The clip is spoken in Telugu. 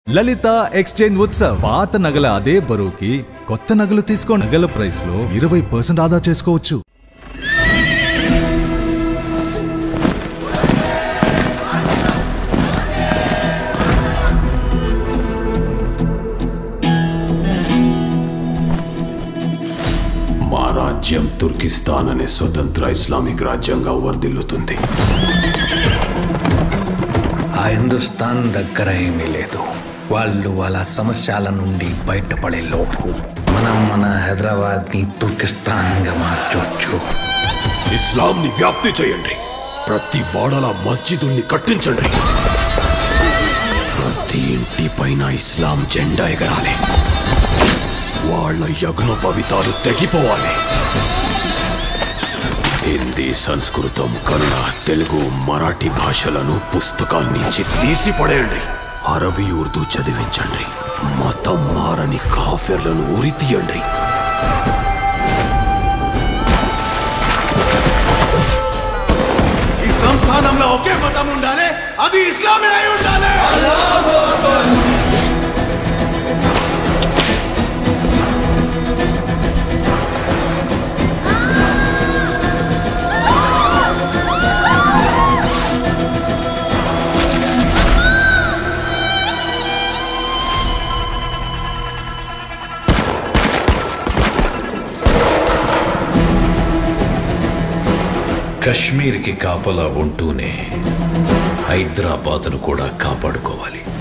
లలిత ఎక్స్చేంజ్ ఉత్సవ్ పాత నగల అదే బరువుకి కొత్త నగలు తీసుకో నగల ప్రైస్ లో ఇరవై పర్సెంట్ ఆదా చేసుకోవచ్చు మా రాజ్యం తుర్కిస్తాన్ అనే స్వతంత్ర ఇస్లామిక్ రాజ్యంగా వర్ధిల్లుతుంది ఆ హిందుస్థాన్ దగ్గర ఏమీ లేదు వాళ్ళు వాళ్ళ సమస్యల నుండి బయటపడే లోపు మనం మన హైదరాబాద్ ని తుర్కిస్తాన్గా మార్చొచ్చు ఇస్లాంని వ్యాప్తి చేయండి ప్రతి వాడల మస్జిదుల్ని కట్టించండి ప్రతి ఇంటి పైన ఇస్లాం జెండా ఎగరాలి వాళ్ళ యజ్ఞోపవితాలు తెగిపోవాలి హిందీ సంస్కృతం కన్నడ తెలుగు మరాఠీ భాషలను పుస్తకాల నుంచి తీసి పడేయండి అరబీ ఉర్దూ చదివించండి మతం మారని కాఫెర్లను ఉరి తీయండి ఈ సంస్థానంలో ఒకే మతం ఉండాలి అది ఇస్లామే అయి ఉండాలి కశ్మీర్కి కాపలా ఉంటూనే హైదరాబాద్ను కూడా కాపాడుకోవాలి